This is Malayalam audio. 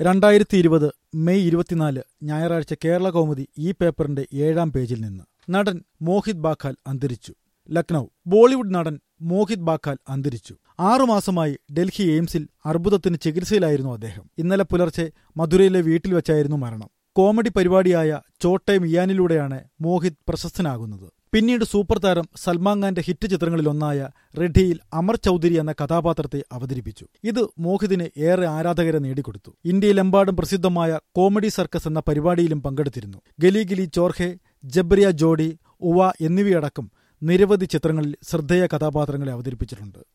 രണ്ടായിരത്തി ഇരുപത് മെയ് ഇരുപത്തിനാല് ഞായറാഴ്ച കേരള കൗമുദി ഈ പേപ്പറിന്റെ ഏഴാം പേജിൽ നിന്ന് നടൻ മോഹിത് ബാഖാൽ അന്തരിച്ചു ലക്നൌ ബോളിവുഡ് നടൻ മോഹിത് ബാഖാൽ അന്തരിച്ചു ആറുമാസമായി ഡൽഹി എയിംസിൽ അർബുദത്തിന് ചികിത്സയിലായിരുന്നു അദ്ദേഹം ഇന്നലെ പുലർച്ചെ മധുരയിലെ വീട്ടിൽ വെച്ചായിരുന്നു മരണം കോമഡി പരിപാടിയായ ചോട്ടെ മിയാനിലൂടെയാണ് മോഹിത് പ്രശസ്തനാകുന്നത് പിന്നീട് സൂപ്പർ താരം സൽമാൻ ഖാന്റെ ഹിറ്റ് ചിത്രങ്ങളിലൊന്നായ റെഡ്ഡിയിൽ അമർ ചൌധരി എന്ന കഥാപാത്രത്തെ അവതരിപ്പിച്ചു ഇത് മോഹിതിന് ഏറെ ആരാധകരെ നേടിക്കൊടുത്തു ഇന്ത്യയിലെമ്പാടും പ്രസിദ്ധമായ കോമഡി സർക്കസ് എന്ന പരിപാടിയിലും പങ്കെടുത്തിരുന്നു ഗലി ഗലി ചോർഹെ ജബ്രിയ ജോഡി ഉവ എന്നിവയടക്കം നിരവധി ചിത്രങ്ങളിൽ ശ്രദ്ധേയ കഥാപാത്രങ്ങളെ അവതരിപ്പിച്ചിട്ടുണ്ട്